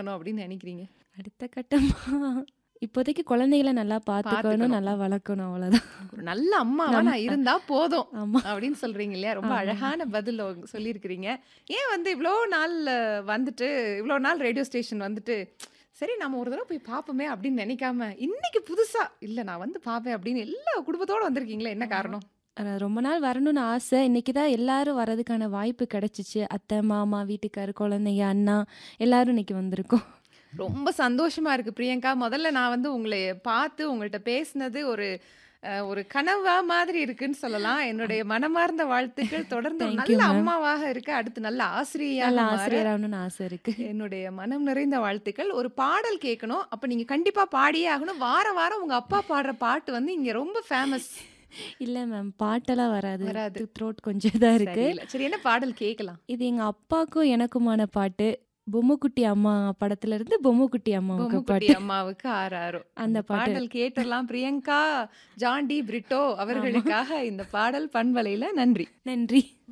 போகணும் அப்படின்னு நினைக்கிறீங்க? அடுத்த கட்டமா இப்போதைக்கு குழந்தைகள நல்லா பார்த்துக்கணும், பார்த்துக்கணும். நல்லா வளர்க்கணும் அவ்வளோதான். ஒரு நல்ல அம்மாவா நம்ம நான் இருந்தா போதும். ஆமா. அப்படின்னு சொல்றீங்க இல்லையா? ரொம்ப ஆமா. அழகான பதில் உங்க சொல்லியிருக்கிறீங்க. ஏன் வந்து இவ்ளோ நாள் வந்துட்டு, இவ்ளோ நாள் ரேடியோ ஸ்டேஷன் வந்துட்டு, சரி நம்ம ஒரு தடவ போய் பார்ப்போமே அப்படின்னு நினைக்காம, இன்னைக்கு புதுசா, இல்ல நான் வந்து பார்ப்பேன் அப்படின்னு எல்லா குடும்பத்தோட வந்திருக்கீங்களே, என்ன ஆமா. காரணம்? அ ரொம்ப நாள் வரணும்னு ஆசை. இன்னைக்கு தான் எல்லாரும் வரதுக்கான வாய்ப்பு கிடைச்சிச்சு. அத்தை, மாமா, வீட்டுக்காரு, குழந்தைங்க, அண்ணா எல்லாரும் இன்னைக்கு வந்திருக்கோம். ரொம்ப சந்தோஷமா இருக்கு பிரியங்கா. முதல்ல நான் வந்து உங்கள பார்த்து உங்கள்ட்ட பேசினது ஒரு அ ஒரு கனவா மாதிரி இருக்குன்னு சொல்லலாம். என்னுடைய மனமார்ந்த வாழ்த்துக்கள். தொடர்ந்து ஒரு தேங்க் யூ நல்ல மேம். அம்மாவாக இருக்க, அடுத்து நல்ல ஆசிரியையாக நல்ல மாற ஆசிரியராகணும்னு ஆசை இருக்கு. என்னுடைய மனம் நிறைந்த வாழ்த்துக்கள். ஒரு பாடல் கேட்கணும். அப்ப நீங்க கண்டிப்பா பாடியே ஆகணும். வாரம் வாரம் உங்க அப்பா பாடுற பாட்டு வந்து இங்க ரொம்ப ஃபேமஸ். இல்ல மேம் பாட்டெல்லாம் வராது. வராது. த்ரோட் கொஞ்சம் இதா இருக்கு. சரியில்ல. சரி என்ன பாடல் கேட்கலாம்? இது எங்க அப்பாக்கும் எனக்குமான பாட்டு. பொம்முக்குட்டி அம்மா படத்துல இருந்து பொம்முக்குட்டி அம்மாவுக்கு பொம்முக்குட்டி பாட்டு. அம்மாவுக்கு ஆராரோ. அந்த அந்த பாட்டு. பாடல் கேட்டுறலாம். பிரியங்கா, ஜான் டி பிரிட்டோ ஆமா. அவர்களுக்காக இந்த பாடல் பண்பலையில நன்றி. நன்றி.